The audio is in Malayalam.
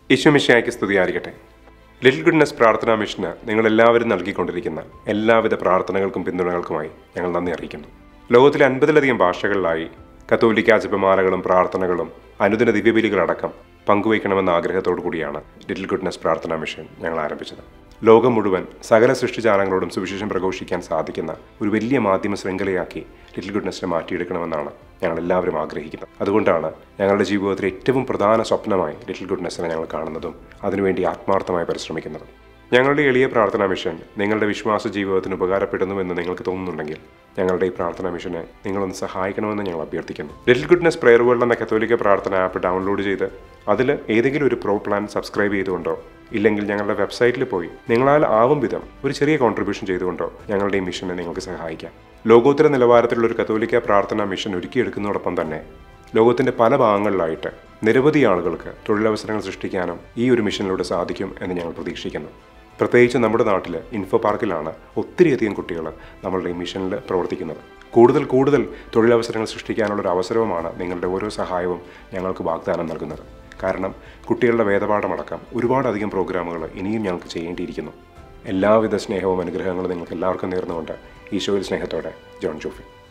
യേശുമിശിയായ്ക്ക് സ്തുതിയായിരിക്കട്ടെ ലിറ്റിൽ ഗുഡ്നസ് പ്രാർത്ഥനാ മിഷന് നിങ്ങൾ എല്ലാവരും നൽകിക്കൊണ്ടിരിക്കുന്ന എല്ലാവിധ പ്രാർത്ഥനകൾക്കും പിന്തുണകൾക്കുമായി ഞങ്ങൾ നന്ദി അറിയിക്കുന്നു ലോകത്തിലെ അൻപതിലധികം ഭാഷകളിലായി കത്തോലിക്ക ജപമാലകളും പ്രാർത്ഥനകളും അനുദിന ദിവ്യബലികളടക്കം പങ്കുവയ്ക്കണമെന്ന ആഗ്രഹത്തോടു കൂടിയാണ് ലിറ്റിൽ ഗുഡ്നസ് പ്രാർത്ഥനാ മിഷൻ ഞങ്ങൾ ആരംഭിച്ചത് ലോകം മുഴുവൻ സകല സൃഷ്ടിജാലങ്ങളോടും സുവിശേഷം പ്രഘോഷിക്കാൻ സാധിക്കുന്ന ഒരു വലിയ മാധ്യമ ശൃംഖലയാക്കി ലിറ്റിൽ ഗുഡ്നസിനെ മാറ്റിയെടുക്കണമെന്നാണ് ഞങ്ങൾ എല്ലാവരും ആഗ്രഹിക്കുന്നത് അതുകൊണ്ടാണ് ഞങ്ങളുടെ ജീവിതത്തിലെ ഏറ്റവും പ്രധാന സ്വപ്നമായി ലിറ്റിൽ ഗുഡ്നസിനെ ഞങ്ങൾ കാണുന്നതും അതിനുവേണ്ടി ആത്മാർത്ഥമായി പരിശ്രമിക്കുന്നതും ഞങ്ങളുടെ എളിയ പ്രാർത്ഥനാ മിഷൻ നിങ്ങളുടെ വിശ്വാസ ജീവിതത്തിന് ഉപകാരപ്പെടുന്നുവെന്ന് നിങ്ങൾക്ക് തോന്നുന്നുണ്ടെങ്കിൽ ഞങ്ങളുടെ ഈ പ്രാർത്ഥനാ മിഷനെ നിങ്ങളൊന്ന് സഹായിക്കണമെന്ന് ഞങ്ങൾ അഭ്യർത്ഥിക്കുന്നു ലിറ്റിൽ ഗുഡ്നസ് പ്രെയർ വേൾഡ് എന്ന കത്തോലിക്ക പ്രാർത്ഥന ആപ്പ് ഡൗൺലോഡ് ചെയ്ത് അതിൽ ഏതെങ്കിലും ഒരു പ്രോ പ്ലാൻ സബ്സ്ക്രൈബ് ചെയ്തുകൊണ്ടോ ഇല്ലെങ്കിൽ ഞങ്ങളുടെ വെബ്സൈറ്റിൽ പോയി നിങ്ങളാൽ ആവും വിധം ഒരു ചെറിയ കോൺട്രിബ്യൂഷൻ ചെയ്തുകൊണ്ടോ ഞങ്ങളുടെ ഈ മിഷനെ നിങ്ങൾക്ക് സഹായിക്കാം ലോകോത്തര നിലവാരത്തിലുള്ള ഒരു കത്തോലിക്ക പ്രാർത്ഥനാ മിഷൻ ഒരുക്കിയെടുക്കുന്നതോടൊപ്പം തന്നെ ലോകത്തിന്റെ പല ഭാഗങ്ങളിലായിട്ട് നിരവധി ആളുകൾക്ക് തൊഴിലവസരങ്ങൾ സൃഷ്ടിക്കാനും ഈ ഒരു മിഷനിലൂടെ സാധിക്കും എന്ന് ഞങ്ങൾ പ്രതീക്ഷിക്കുന്നു പ്രത്യേകിച്ച് നമ്മുടെ നാട്ടിൽ ഇൻഫോ പാർക്കിലാണ് ഒത്തിരിയധികം കുട്ടികൾ നമ്മളുടെ ഈ മിഷനിൽ പ്രവർത്തിക്കുന്നത് കൂടുതൽ കൂടുതൽ തൊഴിലവസരങ്ങൾ സൃഷ്ടിക്കാനുള്ള ഒരു അവസരവുമാണ് നിങ്ങളുടെ ഓരോ സഹായവും ഞങ്ങൾക്ക് വാഗ്ദാനം നൽകുന്നത് കാരണം കുട്ടികളുടെ വേദപാഠമടക്കം ഒരുപാടധികം പ്രോഗ്രാമുകൾ ഇനിയും ഞങ്ങൾക്ക് ചെയ്യേണ്ടിയിരിക്കുന്നു എല്ലാവിധ സ്നേഹവും അനുഗ്രഹങ്ങളും നിങ്ങൾക്ക് എല്ലാവർക്കും നേർന്നുകൊണ്ട് ഈശോയിൽ സ്നേഹത്തോടെ ജോൺ ജോഫി